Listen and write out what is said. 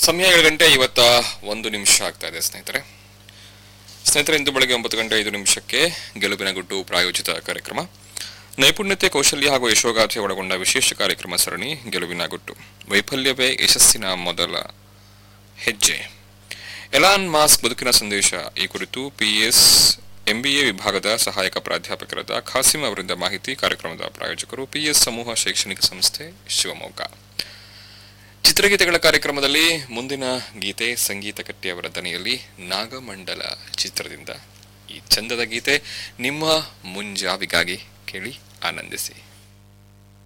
ಸಮಯ ಏಳು ಗಂಟೆ ಇವತ್ತ ಒಂದು ನಿಮಿಷ ಆಗ್ತಾ ಇದೆ ಸ್ನೇಹಿತರೆ ಸ್ನೇಹಿತರೆ ಇಂದು ಬೆಳಗ್ಗೆ ಒಂಬತ್ತು ಗಂಟೆ ಐದು ನಿಮಿಷಕ್ಕೆ ಗೆಲುವಿನ ಗುಟ್ಟು ಪ್ರಾಯೋಜಿತ ಕಾರ್ಯಕ್ರಮ ನೈಪುಣ್ಯತೆ ಕೌಶಲ್ಯ ಹಾಗೂ ಯಶೋಗಾಥೆ ಒಳಗೊಂಡ ವಿಶೇಷ ಕಾರ್ಯಕ್ರಮ ಸರಣಿ ಗೆಲುವಿನ ಗುಟ್ಟು ವೈಫಲ್ಯವೇ ಯಶಸ್ಸಿನ ಮೊದಲ ಹೆಜ್ಜೆ ಎಲಾನ್ ಮಾಸ್ಕ್ ಬದುಕಿನ ಸಂದೇಶ ಈ ಕುರಿತು ಪಿಎಸ್ ಎಂಬಿಎ ವಿಭಾಗದ ಸಹಾಯಕ ಪ್ರಾಧ್ಯಾಪಕರಾದ ಖಾಸಿಂ ಅವರಿಂದ ಮಾಹಿತಿ ಕಾರ್ಯಕ್ರಮದ ಪ್ರಾಯೋಜಕರು ಪಿಎಸ್ ಸಮೂಹ ಶೈಕ್ಷಣಿಕ ಸಂಸ್ಥೆ ಶಿವಮೊಗ್ಗ ಚಿತ್ರಗೀತೆಗಳ ಕಾರ್ಯಕ್ರಮದಲ್ಲಿ ಮುಂದಿನ ಗೀತೆ ಸಂಗೀತ ಕಟ್ಟಿ ಅವರ ದನಿಯಲ್ಲಿ ನಾಗಮಂಡಲ ಚಿತ್ರದಿಂದ ಈ ಚಂದದ ಗೀತೆ ನಿಮ್ಮ ಮುಂಜಾವಿಗಾಗಿ ಕೇಳಿ ಆನಂದಿಸಿ